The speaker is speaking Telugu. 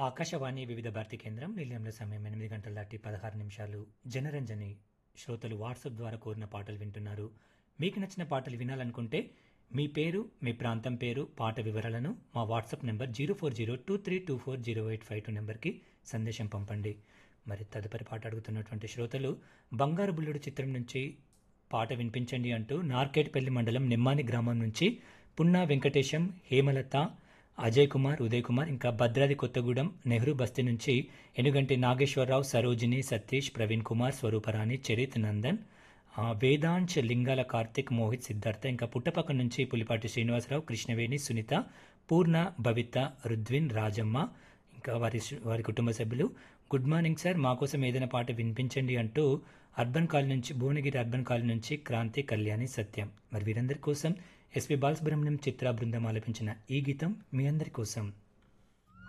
ఆకాశవాణి వివిధ భారతి కేంద్రం నిలయంలో సమయం ఎనిమిది గంటల దాటి పదహారు నిమిషాలు జనరంజని శ్రోతలు వాట్సాప్ ద్వారా కోరిన పాటలు వింటున్నారు మీకు నచ్చిన పాటలు వినాలనుకుంటే మీ పేరు మీ ప్రాంతం పేరు పాట వివరాలను మా WhatsApp number zero four zero two three two four zero eight five two నెంబర్కి సందేశం పంపండి మరి తదుపరి పాట అడుగుతున్నటువంటి శ్రోతలు బంగారు బుల్లుడు చిత్రం నుంచి పాట వినిపించండి అంటూ నార్కేట్పల్లి మండలం నిమ్మాని గ్రామం నుంచి పున్నా వెంకటేశం హేమలత అజయ్ కుమార్ ఉదయ్ కుమార్ ఇంకా భద్రాది కొత్తగూడెం నెహ్రూ బస్తీ నుంచి ఎనుగంటి నాగేశ్వరరావు సరోజిని సతీష్ ప్రవీణ్ కుమార్ స్వరూపరాణి చరిత్ నందన్ ఆ, వేదాంశ్ లింగాల కార్తిక్ మోహిత్ సిద్ధార్థ ఇంకా పుట్టపక్క నుంచి పులిపాటి శ్రీనివాసరావు కృష్ణవేణి సునీత పూర్ణ భవిత రుద్విన్ రాజమ్మ ఇంకా వారి వారి కుటుంబ సభ్యులు గుడ్ మార్నింగ్ సార్ మా కోసం ఏదైనా పాట వినిపించండి అంటూ అర్బన్ కాలనీ నుంచి భువనగిరి అర్బన్ కాలనీ నుంచి క్రాంతి కళ్యాణి సత్యం మరి వీరందరి కోసం ఎస్పి బాలసుబ్రహ్మణ్యం చిత్ర బృందం ఆలపించిన ఈ గీతం మీ అందరి కోసం